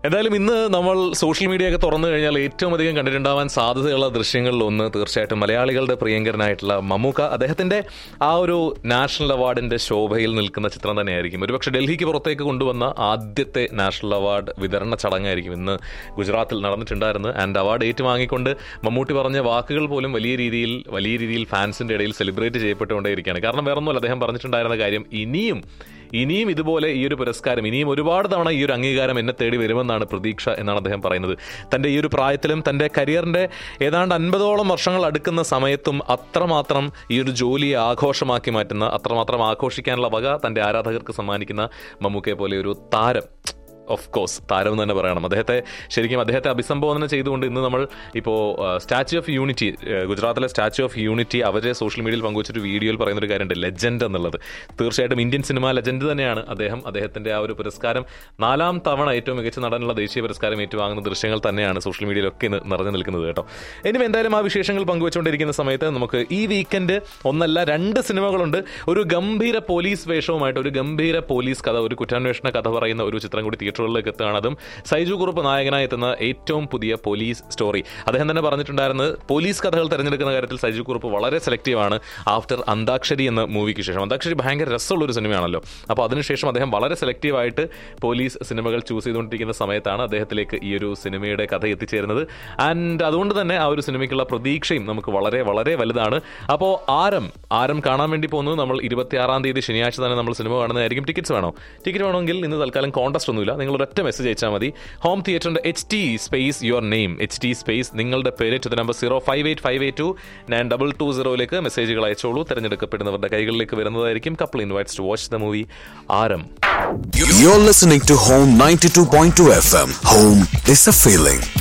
എന്തായാലും ഇന്ന് നമ്മൾ സോഷ്യൽ മീഡിയ ഒക്കെ തുറന്നു കഴിഞ്ഞാൽ ഏറ്റവും അധികം കണ്ടിട്ടുണ്ടാവാൻ സാധ്യതയുള്ള ദൃശ്യങ്ങളിൽ ഒന്ന് തീർച്ചയായിട്ടും മലയാളികളുടെ പ്രിയങ്കരനായിട്ടുള്ള മമ്മൂക്ക അദ്ദേഹത്തിന്റെ ആ ഒരു നാഷണൽ അവാർഡിന്റെ ശോഭയിൽ നിൽക്കുന്ന ചിത്രം തന്നെയായിരിക്കും ഒരുപക്ഷെ ഡൽഹിക്ക് പുറത്തേക്ക് കൊണ്ടുവന്ന ആദ്യത്തെ നാഷണൽ അവാർഡ് വിതരണ ചടങ്ങായിരിക്കും ഇന്ന് ഗുജറാത്തിൽ നടന്നിട്ടുണ്ടായിരുന്നത് ആൻഡ് അവാർഡ് ഏറ്റുവാങ്ങിക്കൊണ്ട് മമ്മൂട്ടി പറഞ്ഞ വാക്കുകൾ പോലും വലിയ രീതിയിൽ വലിയ രീതിയിൽ ഫാൻസിന്റെ ഇടയിൽ സെലിബ്രേറ്റ് ചെയ്യപ്പെട്ടുകൊണ്ടേയിരിക്കുകയാണ് കാരണം വേറൊന്നുമല്ല അദ്ദേഹം പറഞ്ഞിട്ടുണ്ടായിരുന്ന കാര്യം ഇനിയും ഇനിയും ഇതുപോലെ ഈ ഒരു പുരസ്കാരം ഇനിയും ഒരുപാട് തവണ ഈ ഒരു അംഗീകാരം എന്നെ തേടി വരുമെന്നാണ് പ്രതീക്ഷ എന്നാണ് അദ്ദേഹം പറയുന്നത് തൻ്റെ ഈ ഒരു പ്രായത്തിലും തൻ്റെ കരിയറിൻ്റെ ഏതാണ്ട് അൻപതോളം വർഷങ്ങൾ അടുക്കുന്ന സമയത്തും അത്രമാത്രം ഈ ഒരു ജോലിയെ ആഘോഷമാക്കി മാറ്റുന്ന അത്രമാത്രം ആഘോഷിക്കാനുള്ള വക തൻ്റെ ആരാധകർക്ക് സമ്മാനിക്കുന്ന മമ്മൂക്കയെ പോലെ ഒരു താരം ഓഫ് കോഴ്സ് താരം എന്ന് തന്നെ പറയണം അദ്ദേഹത്തെ ശരിക്കും അദ്ദേഹത്തെ അഭിസംബോധന ചെയ്തുകൊണ്ട് ഇന്ന് നമ്മൾ ഇപ്പോൾ സ്റ്റാച്യു ഓഫ് യൂണിറ്റി ഗുജറാത്തിലെ സ്റ്റാച്യു ഓഫ് യൂണിറ്റി അവരെ സോഷ്യൽ മീഡിയയിൽ പങ്കുവച്ചൊരു വീഡിയോയിൽ പറയുന്ന ഒരു കാര്യമുണ്ട് ലെജൻഡ് എന്നുള്ളത് തീർച്ചയായിട്ടും ഇന്ത്യൻ സിനിമ ലെജൻഡ് തന്നെയാണ് അദ്ദേഹം അദ്ദേഹത്തിന്റെ ആ ഒരു പുരസ്കാരം നാലാം തവണ ഏറ്റവും മികച്ച നടനുള്ള ദേശീയ പുരസ്കാരം ഏറ്റുവാങ്ങുന്ന ദൃശ്യങ്ങൾ തന്നെയാണ് സോഷ്യൽ മീഡിയയിലൊക്കെ ഇന്ന് നിറഞ്ഞു നിൽക്കുന്നത് കേട്ടോ ഇനി എന്തായാലും ആ വിശേഷങ്ങൾ പങ്കുവച്ചുകൊണ്ടിരിക്കുന്ന സമയത്ത് നമുക്ക് ഈ വീക്കെൻഡ് ഒന്നല്ല രണ്ട് സിനിമകളുണ്ട് ഒരു ഗംഭീര പോലീസ് വേഷവുമായിട്ട് ഒരു ഗംഭീര പോലീസ് കഥ ഒരു കുറ്റാന്വേഷണ കഥ പറയുന്ന ഒരു ചിത്രം കൂടി തിയേറ്ററുകളിലേക്ക് എത്തുകയാണ് അതും സൈജു കുറുപ്പ് നായകനായി എത്തുന്ന ഏറ്റവും പുതിയ പോലീസ് സ്റ്റോറി അദ്ദേഹം തന്നെ പറഞ്ഞിട്ടുണ്ടായിരുന്നത് പോലീസ് കഥകൾ തിരഞ്ഞെടുക്കുന്ന കാര്യത്തിൽ സൈജു കുറുപ്പ് വളരെ സെലക്റ്റീവ് ആണ് ആഫ്റ്റർ അന്താക്ഷരി എന്ന മൂവിക്ക് ശേഷം അന്താക്ഷരി ഭയങ്കര രസമുള്ള ഒരു സിനിമയാണല്ലോ അപ്പോൾ അതിനുശേഷം അദ്ദേഹം വളരെ സെലക്റ്റീവ് ആയിട്ട് പോലീസ് സിനിമകൾ ചൂസ് ചെയ്തുകൊണ്ടിരിക്കുന്ന സമയത്താണ് അദ്ദേഹത്തിലേക്ക് ഈ ഒരു സിനിമയുടെ കഥ എത്തിച്ചേരുന്നത് ആൻഡ് അതുകൊണ്ട് തന്നെ ആ ഒരു സിനിമയ്ക്കുള്ള പ്രതീക്ഷയും നമുക്ക് വളരെ വളരെ വലുതാണ് അപ്പോൾ ആരം ആരം കാണാൻ വേണ്ടി പോകുന്നത് നമ്മൾ ഇരുപത്തിയാറാം തീയതി ശനിയാഴ്ച തന്നെ നമ്മൾ സിനിമ കാണുന്നതായിരിക്കും ടിക്കറ്റ്സ് വേണോ ടിക്കറ്റ് വേണമെങ്കിൽ ഇന്ന് തൽക്കാലം കോൺടസ്റ്റ് ഒന്നുമില്ല നിങ്ങൾ ഒരൊറ്റ മെസ്സേജ് അയച്ചാൽ മതി ഹോം തിയേറ്ററിന്റെ H T space your name H T space നിങ്ങളുടെ പേര് to number zero five eight five eight two nine double two സീറോയിലേക്ക് മെസ്സേജുകൾ അയച്ചോളൂ തിരഞ്ഞെടുക്കപ്പെടുന്നവരുടെ കൈകളിലേക്ക് വരുന്നതായിരിക്കും couple invites to watch the movie ആരം You're listening to Home 92.2 FM. Home is a feeling.